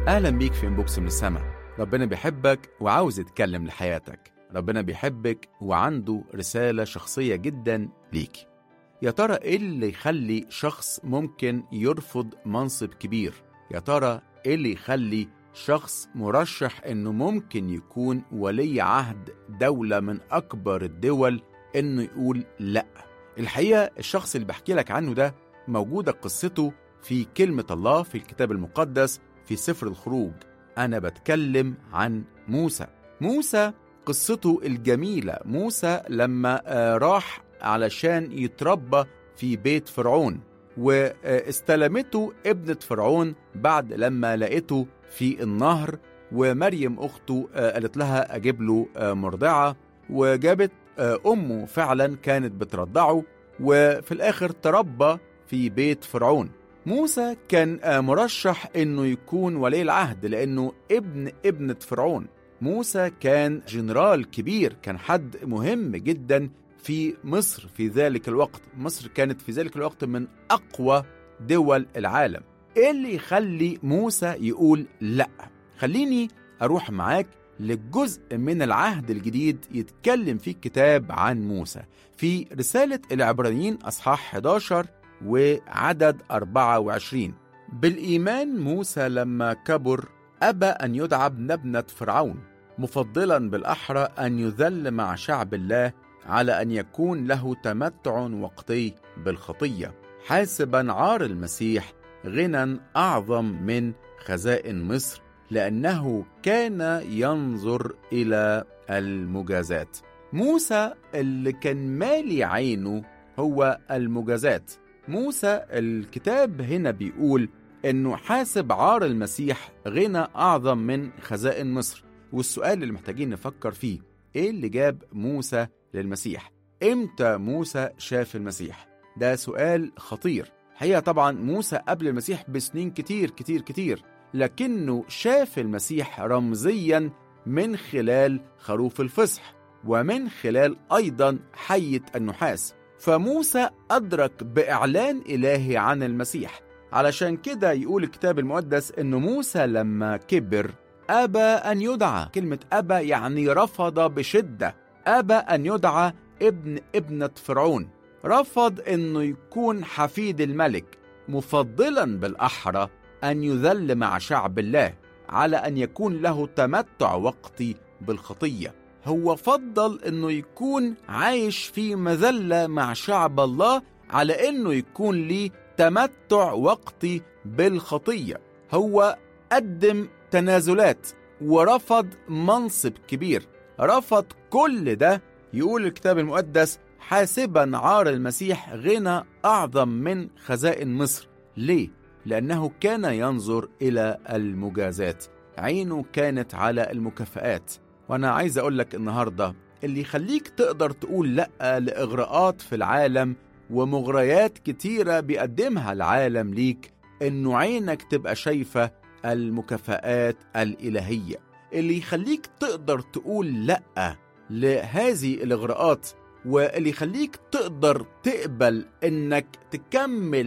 أهلا بيك في انبوكس من السما ربنا بيحبك وعاوز يتكلم لحياتك ربنا بيحبك وعنده رسالة شخصية جدا ليك يا ترى ايه اللي يخلي شخص ممكن يرفض منصب كبير يا ترى ايه اللي يخلي شخص مرشح انه ممكن يكون ولي عهد دولة من اكبر الدول انه يقول لا الحقيقة الشخص اللي بحكي لك عنه ده موجودة قصته في كلمة الله في الكتاب المقدس في سفر الخروج أنا بتكلم عن موسى موسى قصته الجميلة موسى لما آه، راح علشان يتربى في بيت فرعون واستلمته ابنة فرعون بعد لما لقيته في النهر ومريم أخته آه، قالت لها أجيب له آه، مرضعة وجابت آه، أمه فعلا كانت بترضعه وفي الآخر تربى في بيت فرعون موسى كان آه، مرشح انه يكون ولي العهد لانه ابن ابنة فرعون موسى كان جنرال كبير كان حد مهم جدا في مصر في ذلك الوقت مصر كانت في ذلك الوقت من اقوى دول العالم ايه اللي يخلي موسى يقول لا خليني اروح معاك للجزء من العهد الجديد يتكلم فيه الكتاب عن موسى في رسالة العبرانيين أصحاح 11 وعدد 24 بالإيمان موسى لما كبر أبى أن يدعى ابن ابنة فرعون مفضلا بالأحرى أن يذل مع شعب الله على أن يكون له تمتع وقتي بالخطية حاسبا عار المسيح غنى أعظم من خزائن مصر لأنه كان ينظر إلى المجازات موسى اللي كان مالي عينه هو المجازات موسى الكتاب هنا بيقول انه حاسب عار المسيح غنى اعظم من خزائن مصر والسؤال اللي محتاجين نفكر فيه ايه اللي جاب موسى للمسيح امتى موسى شاف المسيح ده سؤال خطير حقيقة طبعا موسى قبل المسيح بسنين كتير كتير كتير لكنه شاف المسيح رمزيا من خلال خروف الفصح ومن خلال ايضا حية النحاس فموسى أدرك بإعلان إلهي عن المسيح علشان كده يقول الكتاب المقدس إن موسى لما كبر أبى أن يدعى كلمة أبى يعني رفض بشدة أبى أن يدعى ابن ابنة فرعون رفض إنه يكون حفيد الملك مفضلا بالأحرى أن يذل مع شعب الله على أن يكون له تمتع وقتي بالخطيه هو فضل انه يكون عايش في مذله مع شعب الله على انه يكون ليه تمتع وقتي بالخطيه هو قدم تنازلات ورفض منصب كبير رفض كل ده يقول الكتاب المقدس حاسبا عار المسيح غنى اعظم من خزائن مصر ليه لانه كان ينظر الى المجازات عينه كانت على المكافآت وانا عايز اقول لك النهارده اللي يخليك تقدر تقول لا لاغراءات في العالم ومغريات كتيره بيقدمها العالم ليك انه عينك تبقى شايفه المكافآت الالهيه اللي يخليك تقدر تقول لا لهذه الاغراءات واللي يخليك تقدر تقبل انك تكمل